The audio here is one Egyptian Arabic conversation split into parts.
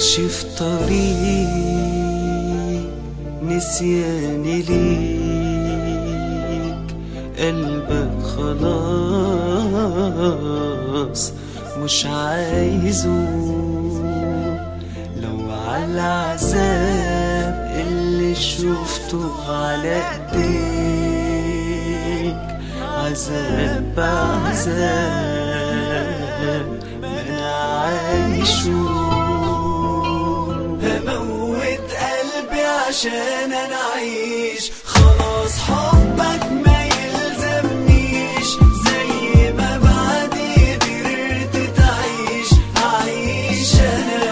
ماشي في طريق نسياني ليك قلبك خلاص مش عايزه لو على العذاب اللي شفته على ايديك عذاب بعذاب ما انا عايشه هموت قلبي عشان انا اعيش خلاص حبك ما يلزمنيش زي ما بعدي قدرت تعيش هعيش انا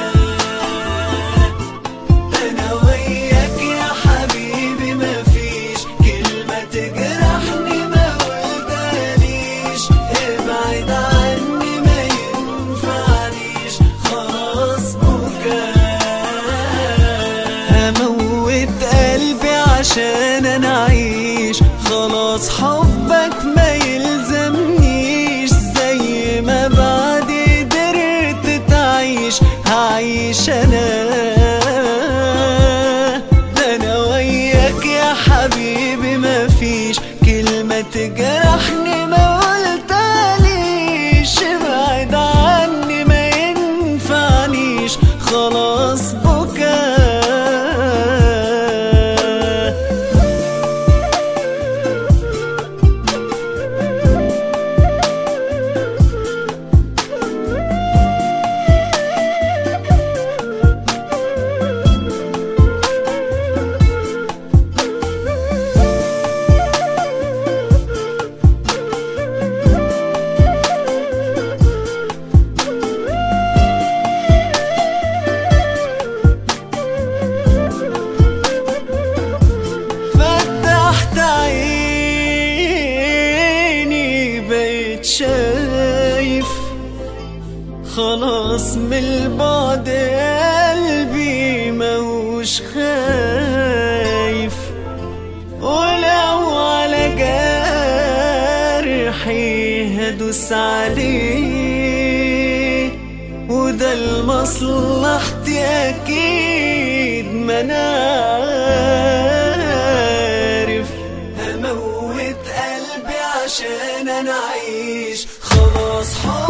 انا وياك يا حبيبي مفيش كلمة تجرحني ما قلتهاليش ابعد عني ما ينفعنيش خلاص بكاء هموت قلبي عشان انا اعيش خلاص حبك ما يلزمنيش زي ما بعدي قدرت تعيش هعيش انا ده انا وياك يا حبيبي مفيش كلمة تجرحني ما قلتهاليش ابعد عني ما ينفعنيش خلاص بكاء فتحت عيني بقيت شايف خلاص من البعد قلبي موش خايف ولو على جرحي هدوس عليه وده لمصلحتي اكيد ما انا عارف هموت قلبي عشان انا اعيش خلاص حب